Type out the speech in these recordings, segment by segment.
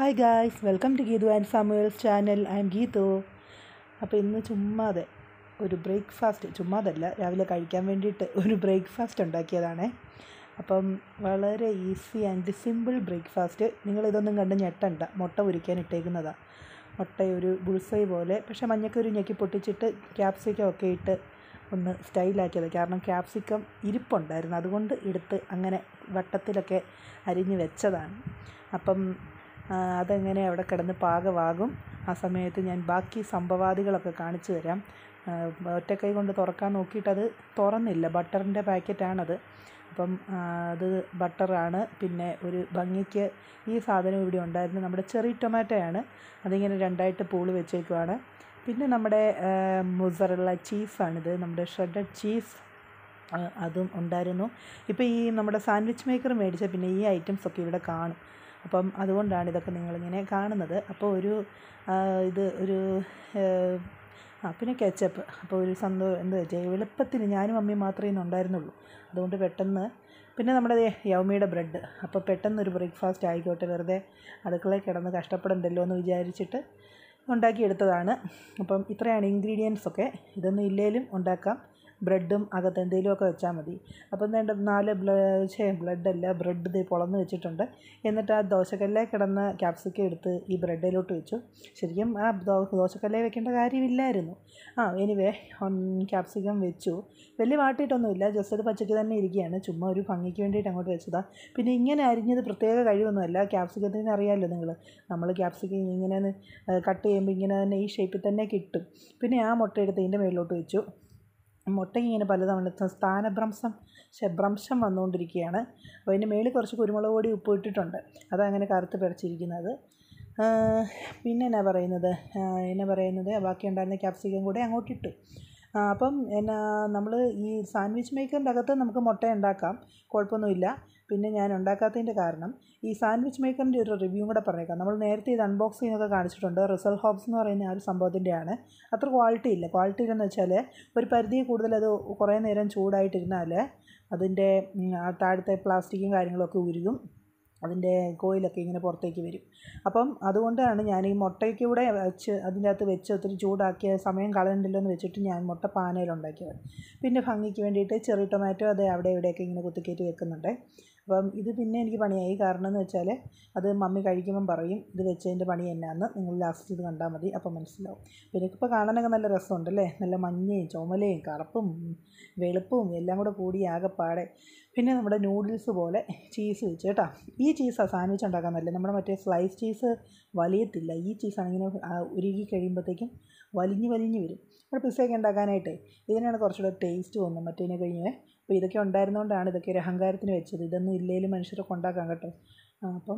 Hi guys welcome to Geethu and Samuel's channel I am Geethu അപ്പോൾ ഇന്ന് ചുമ്മാതെ ഒരു ബ്രേക്ക്ഫാസ്റ്റ് ചുമ്മാതല്ല രാവിലെ കഴിക്കാൻ വേണ്ടിയിട്ട് ഒരു ബ്രേക്ക്ഫാസ്റ്റ് ഉണ്ടാക്കിയതാണേ അപ്പം വളരെ ഈസി ആൻഡ് സിമ്പിൾ ബ്രേക്ക്ഫാസ്റ്റ് നിങ്ങളിതൊന്നും കണ്ട് ഞെട്ടണ്ട മുട്ട പൊരിക്കാൻ ഇട്ടേക്കുന്നതാണ് മുട്ട ഒരു ബുൾസൈ പോലെ പക്ഷേ മഞ്ഞക്കൊരു ഞെക്കി പൊട്ടിച്ചിട്ട് ക്യാപ്സിക്കം ഒക്കെ ഇട്ട് ഒന്ന് സ്റ്റൈലാക്കിയത് കാരണം ക്യാപ്സിക്കം ഇരിപ്പുണ്ടായിരുന്നു അതുകൊണ്ട് എടുത്ത് അങ്ങനെ വട്ടത്തിലൊക്കെ അരിഞ്ഞ് വെച്ചതാണ് അപ്പം ആ, അതെങ്ങനെ അവിടെ കിടന്ന് പാകമാകും ആ സമയത്ത് ഞാൻ ബാക്കി സംഭവാദികളൊക്കെ കാണിച്ചു തരാം ആ, ഒറ്റക്കൈ കൊണ്ട് തുറക്കാൻ നോക്കിയിട്ട് അത് തുറന്നില്ല ബട്ടറിൻ്റെ പാക്കറ്റാണത് അപ്പം ആ, അത് ബട്ടറാണ് പിന്നെ ഒരു ഭംഗിക്ക് ഈ സാധനം ഇവിടെ ഉണ്ടായിരുന്നു നമ്മുടെ ചെറി ടൊമാറ്റോയാണ് അതിങ്ങനെ രണ്ടായിട്ട് പൂള് വെച്ചേക്കുവാണ് പിന്നെ നമ്മുടെ മുസറുള്ള ചീസാണിത് നമ്മുടെ ഷ്രെഡഡ് ചീസ് ആ, അതും ഉണ്ടായിരുന്നു ഇപ്പോൾ ഈ നമ്മുടെ സാൻഡ്വിച്ച് മേക്കർ മേടിച്ച പിന്നെ ഈ ഐറ്റംസ് ഒക്കെ ഇവിടെ കാണും അപ്പം അതുകൊണ്ടാണ് ഇതൊക്കെ നിങ്ങളിങ്ങനെ കാണുന്നത് അപ്പോൾ ഒരു ആ, ഇത് ഒരു ഏഹ്, ആ പിന്നെ കെച്ചപ്പ് അപ്പോൾ ഒരു സന്തോ എന്താ വെച്ചാൽ എളുപ്പത്തിന് ഞാനും അമ്മയും മാത്രമേ ഇന്ന് ഉണ്ടായിരുന്നുള്ളൂ അതുകൊണ്ട് പെട്ടെന്ന് പിന്നെ നമ്മുടെ ദേ യൗമിയുടെ ബ്രെഡ് അപ്പോൾ പെട്ടെന്ന് ഒരു ബ്രേക്ക്ഫാസ്റ്റ് ആയിക്കോട്ടെ വെറുതെ അടുക്കളയിൽ കിടന്ന് കഷ്ടപ്പെടണ്ടല്ലോ എന്ന് വിചാരിച്ചിട്ട് ഉണ്ടാക്കിയെടുത്തതാണ് അപ്പം ഇത്രയാണ് ഇൻഗ്രീഡിയൻസ് ഒക്കെ ഇതൊന്നും ഇല്ലേലും ഉണ്ടാക്കാം ബ്രെഡും അകത്ത് എന്തെങ്കിലുമൊക്കെ വെച്ചാൽ മതി അപ്പം വേണ്ട നാല് ബ്ല ഛേ ബ്ലഡല്ല ബ്രെഡ് ഇത് പൊളന്ന് വെച്ചിട്ടുണ്ട് എന്നിട്ട് ആ ദോശക്കല്ലേ കിടന്ന ക്യാപ്സിക്കം എടുത്ത് ഈ ബ്രെഡിലോട്ട് വെച്ചു ശരിക്കും ആ ദോ- ദോശക്കല്ലേ വെക്കേണ്ട കാര്യമില്ലായിരുന്നു ആ എനിവേ ക്യാപ്സിക്കം വെച്ചു വലിയ വാട്ടിയിട്ടൊന്നുമില്ല ജസ്റ്റ് അത് പച്ചയ്ക്ക് തന്നെ ഇരിക്കുകയാണ് ചുമ്മാ ഒരു ഭംഗിക്ക് വേണ്ടിയിട്ട് അങ്ങോട്ട് വെച്ചതാണ് പിന്നെ ഇങ്ങനെ അരിഞ്ഞത് പ്രത്യേക കഴിവൊന്നുമല്ല ക്യാപ്സിക്കത്തിന് അറിയാമല്ലോ നിങ്ങൾ നമ്മൾ ക്യാപ്സിക്കം ഇങ്ങനെ കട്ട് ചെയ്യുമ്പോൾ ഇങ്ങനെ തന്നെ ഈ ഷേപ്പിൽ തന്നെ കിട്ടും പിന്നെ ആ മുട്ട എടുത്ത് ഇതിൻ്റെ മേളിലോട്ട് വെച്ചു മുട്ടയ്ക്ക് ഇങ്ങനെ പലതവണ സ്ഥാനഭ്രംശം ശ്ശെ, ഭ്രംശം വന്നുകൊണ്ടിരിക്കുകയാണ് അപ്പോൾ അതിൻ്റെ മേളിൽ കുറച്ച് കുരുമുളക് പൊടി ഉപ്പ് ഇട്ടിട്ടുണ്ട് അതങ്ങനെ കറുത്ത് പിറച്ചിരിക്കുന്നത് ആ, പിന്നെ എന്നാ പറയുന്നത് ആ, എന്നാ പറയുന്നത് ബാക്കി ഉണ്ടായിരുന്ന ക്യാപ്സിക്കം കൂടെ അങ്ങോട്ട് ഇട്ടു ആ, അപ്പം എന്നാ നമ്മൾ ഈ സാൻഡ്വിച്ച് മേക്കറിൻ്റെ അകത്ത് നമുക്ക് മുട്ട ഉണ്ടാക്കാം കുഴപ്പമൊന്നുമില്ല പിന്നെ ഞാൻ ഉണ്ടാക്കാത്തതിൻ്റെ കാരണം ഈ സാൻഡ്വിച്ച് മേക്കറിൻ്റെ ഒരു റിവ്യൂ കൂടെ പറഞ്ഞേക്കാം നമ്മൾ നേരത്തെ ഇത് അൺബോക്സിംഗ് ഒക്കെ കാണിച്ചിട്ടുണ്ട് റിസൽ ഹോബ്സ് എന്ന് പറയുന്ന ആ ഒരു സംഭവത്തിൻ്റെയാണ് അത്ര ക്വാളിറ്റി ഇല്ല ക്വാളിറ്റി ഇല്ലെന്ന് വെച്ചാൽ ഒരു പരിധി കൂടുതൽ അത് കുറേ നേരം ചൂടായിട്ടിരുന്നാൽ അതിൻ്റെ ഉം, ആ താഴത്തെ പ്ലാസ്റ്റിക്കും കാര്യങ്ങളൊക്കെ ഉരുകും അതിൻ്റെ കോയിലൊക്കെ ഇങ്ങനെ പുറത്തേക്ക് വരും അപ്പം അതുകൊണ്ടാണ് ഞാൻ ഈ മുട്ടയ്ക്ക് കൂടെ വെച്ച് അതിൻ്റെ അകത്ത് വെച്ച് ഒത്തിരി ചൂടാക്കിയ സമയം കളയണ്ടല്ലോ എന്ന് വെച്ചിട്ട് ഞാൻ മുട്ട പാനയിലുണ്ടാക്കിയത് പിന്നെ ഭംഗിക്ക് വേണ്ടിയിട്ട് ചെറിയ ടൊമാറ്റോ അത് അവിടെ ഇവിടെയൊക്കെ ഇങ്ങനെ കുത്തിക്കയറ്റി വെക്കുന്നുണ്ട് അപ്പം ഇത് പിന്നെ എനിക്ക് പണിയായി കാരണം എന്ന് വെച്ചാൽ അത് മമ്മി കഴിക്കുമ്പം പറയും ഇത് വെച്ചതിൻ്റെ പണി എന്നാന്ന് നിങ്ങൾ ലാസ്റ്റ് ഇത് കണ്ടാൽ മതി അപ്പം മനസ്സിലാവും പിന്നെ ഇപ്പോൾ കാണാനൊക്കെ നല്ല രസമുണ്ടല്ലേ നല്ല മഞ്ഞയും ചുമലയും കറുപ്പും വെളുപ്പും എല്ലാം കൂടെ കൂടി ആകെപ്പാടെ പിന്നെ നമ്മുടെ നൂഡിൽസ് പോലെ ചീസ് വെച്ച് കേട്ടോ ഈ ചീസാണ് സാൻഡ്വിച്ച് ഉണ്ടാക്കാൻ നല്ലത് നമ്മുടെ മറ്റേ സ്ലൈസ് ചീസ് വലിയത്തില്ല ഈ ചീസാണ് ഇങ്ങനെ ആ, ഉരുകി കഴിയുമ്പോഴത്തേക്കും വലിഞ്ഞ് വലിഞ്ഞ് വരും നമ്മുടെ പിസ്സയൊക്കെ ഉണ്ടാക്കാനായിട്ടേ ഇതിനാണ് കുറച്ചുകൂടെ ടേസ്റ്റ് തോന്നുന്നത് മറ്റേതിനെ കഴിഞ്ഞേ അപ്പോൾ ഇതൊക്കെ ഉണ്ടായിരുന്നതുകൊണ്ടാണ് ഇതൊക്കെ ഒരു അഹങ്കാരത്തിന് വെച്ചത് ഇതൊന്നും ഇല്ലേലും മനുഷ്യരൊക്കെ ഉണ്ടാക്കാം കേട്ടോ ആ, അപ്പം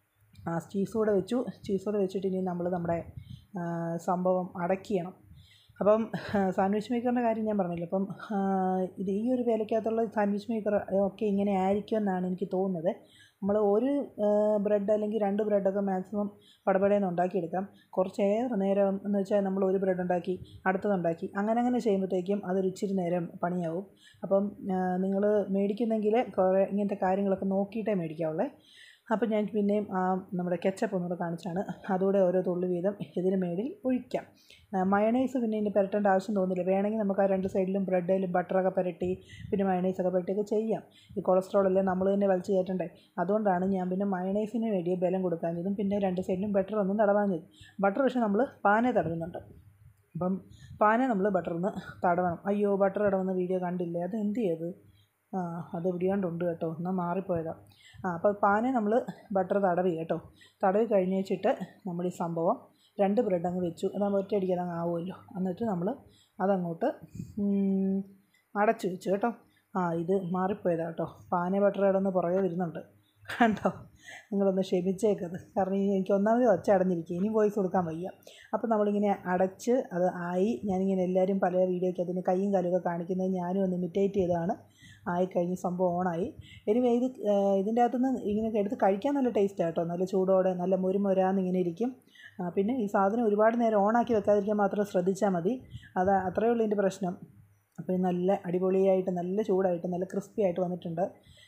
ആ ചീസ് കൂടെ വെച്ചു ചീസ് കൂടെ വെച്ചിട്ട് ഇനി നമ്മൾ നമ്മുടെ ആ, സംഭവം അടയ്ക്കണം അപ്പം സാൻഡ്വിച്ച് മേക്കറിൻ്റെ കാര്യം ഞാൻ പറഞ്ഞില്ല അപ്പം ആ, ഇത് ഈ ഒരു വിലക്കകത്തുള്ള സാൻഡ്വിച്ച് മേക്കർ ഒക്കെ ഇങ്ങനെ ആയിരിക്കും എന്നാണ് എനിക്ക് തോന്നുന്നത് നമ്മൾ ഒരു ബ്രെഡ് അല്ലെങ്കിൽ രണ്ട് ബ്രെഡൊക്കെ മാക്സിമം പടപടയെന്ന് ഉണ്ടാക്കിയെടുക്കാം കുറച്ചേറെ നേരം എന്ന് വെച്ചാൽ നമ്മൾ ഒരു ബ്രെഡ് ഉണ്ടാക്കി അടുത്തതുണ്ടാക്കി അങ്ങനെ അങ്ങനെ ചെയ്യുമ്പോഴത്തേക്കും അതൊരു ഇച്ചിരി നേരം പണിയാവും അപ്പം നിങ്ങൾ മേടിക്കുന്നെങ്കിൽ കുറേ ഇങ്ങനത്തെ കാര്യങ്ങളൊക്കെ നോക്കിയിട്ടേ മേടിക്കാവുള്ളേ അപ്പം ഞാൻ പിന്നെയും ആ നമ്മുടെ കെച്ചപ്പ് ഒന്നുകൂടെ കാണിച്ചാണ് അതുകൂടെ ഓരോ തുള്ളി വീതം ഇതിന് മേളിൽ ഒഴിക്കാം മയണൈസ് പിന്നെ ഇനി പുരട്ടേണ്ട ആവശ്യം തോന്നില്ല വേണമെങ്കിൽ നമുക്ക് ആ രണ്ട് സൈഡിലും ബ്രെഡിലും ബട്ടറൊക്കെ പുരട്ടി പിന്നെ മയണൈസൊക്കെ പുരട്ടിയൊക്കെ ചെയ്യാം ഈ കൊളസ്ട്രോൾ എല്ലാം നമ്മൾ തന്നെ വലിച്ചു കയറ്റണ്ടേ അതുകൊണ്ടാണ് ഞാൻ പിന്നെ മയണൈസിന് വേണ്ടി ബലം കൊടുക്കാഞ്ഞതും പിന്നെ രണ്ട് സൈഡിലും ബട്ടർ ഒന്നും തടവാഞ്ഞത് ബട്ടർ പക്ഷേ നമ്മൾ പാനെ തടവുന്നുണ്ട് അപ്പം പാനെ നമ്മൾ ബട്ടറിന്ന് തടവണം അയ്യോ ബട്ടർ ഇടവുന്ന വീഡിയോ കണ്ടില്ലേ അത് എന്ത് ചെയ്ത് ആ അത് എവിടെയാണ്ടുണ്ട് കേട്ടോ എന്നാൽ മാറിപ്പോയതാ ആ അപ്പോൾ പാനെ നമ്മൾ ബട്ടർ തടവി കേട്ടോ തടവി കഴിഞ്ഞ് വെച്ചിട്ട് നമ്മൾ ഈ സംഭവം രണ്ട് ബ്രെഡ് അങ്ങ് വെച്ചു അതാകുമ്പോൾ ഒറ്റയടിക്ക് അതങ്ങ് ആവുമല്ലോ എന്നിട്ട് നമ്മൾ അതങ്ങോട്ട് ഉം, അടച്ചു വെച്ചു കേട്ടോ ആ ഇത് മാറിപ്പോയതാ കേട്ടോ പാനെ ബട്ടർ ഇടന്ന് പുറകെ വരുന്നുണ്ട് കണ്ടോ നിങ്ങളൊന്ന് ക്ഷമിച്ചേക്കത് കാരണം ഈ എനിക്ക് ഒന്നാമത് ഒച്ച അടഞ്ഞിരിക്കുക ഇനി വോയിസ് കൊടുക്കാൻ വയ്യ അപ്പോൾ നമ്മളിങ്ങനെ അടച്ച് അത് ആയി ഞാനിങ്ങനെ എല്ലാവരും പല വീഡിയോയ്ക്ക് അതിന് കൈയും കാലുമൊക്കെ കാണിക്കുന്നത് ഞാനും ഒന്ന് ഇമിറ്റേറ്റ് ചെയ്തതാണ് ആയിക്കഴിഞ്ഞ് സംഭവം ഓണായി എനിവേ ഇത് ഏഹ്, ഇതിൻ്റെ അകത്തുനിന്ന് ഇങ്ങനെ എടുത്ത് കഴിക്കാൻ നല്ല ടേസ്റ്റ് കേട്ടോ നല്ല ചൂടോടെ നല്ല മുരുമൊരാന്ന് ഇങ്ങനെ ഇരിക്കും ആ, പിന്നെ ഈ സാധനം ഒരുപാട് നേരം ഓണാക്കി വെക്കാതിരിക്കാൻ മാത്രം ശ്രദ്ധിച്ചാൽ മതി അത് അത്രയേ ഉള്ളൂ ഇതിൻ്റെ പ്രശ്നം അപ്പോൾ ഇത് നല്ല അടിപൊളിയായിട്ട് നല്ല ചൂടായിട്ട് നല്ല ക്രിസ്പി ആയിട്ട് വന്നിട്ടുണ്ട്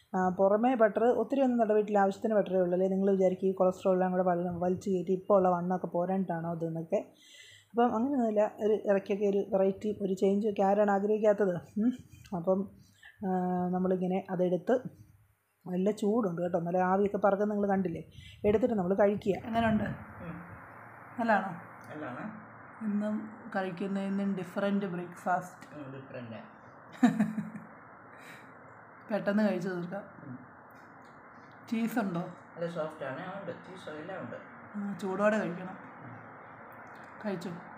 ആ, പുറമേ ബട്ടർ ഒത്തിരി ഒന്നും തടവിട്ടില്ല ആവശ്യത്തിന് ബട്ടറേ ഉള്ളൂ അല്ലേ നിങ്ങൾ വിചാരിക്കും ഈ കൊളസ്ട്രോൾ എല്ലാം കൂടെ വള്ള വലിച്ച് കയറ്റി ഇപ്പോൾ ഉള്ള വണ്ണമൊക്കെ പോരാഞ്ഞിട്ടാണോ ഇതെന്നൊക്കെ അപ്പം അങ്ങനെയൊന്നുമില്ല ഒരു ഇറക്കിയൊക്കെ ഒരു വെറൈറ്റി ഒരു ചേഞ്ച് ഒക്കെ ആരാണ് ആഗ്രഹിക്കാത്തത് ഉം. അപ്പം ആ, നമ്മളിങ്ങനെ അതെടുത്ത് നല്ല ചൂടുണ്ട് കേട്ടോ നല്ല ആവിയൊക്കെ പറക്കുന്നത് നിങ്ങൾ കണ്ടില്ലേ എടുത്തിട്ട് നമ്മൾ കഴിക്കുക എങ്ങനെയുണ്ട് നല്ലതാണോ നല്ലതാണ് ഇന്നും കഴിക്കുന്ന ഇന്നും ഡിഫറെൻറ്റ് ബ്രേക്ക്ഫാസ്റ്റ് ഡിഫറെൻ്റ് പെട്ടെന്ന് കഴിച്ചു തീർക്കാം ചീസ് ഉണ്ടോ നല്ല സോഫ്റ്റാണ് ഉണ്ട് ചീസ് എല്ലാം ഉണ്ട് ആ, ചൂടോടെ കഴിക്കണം കഴിച്ചു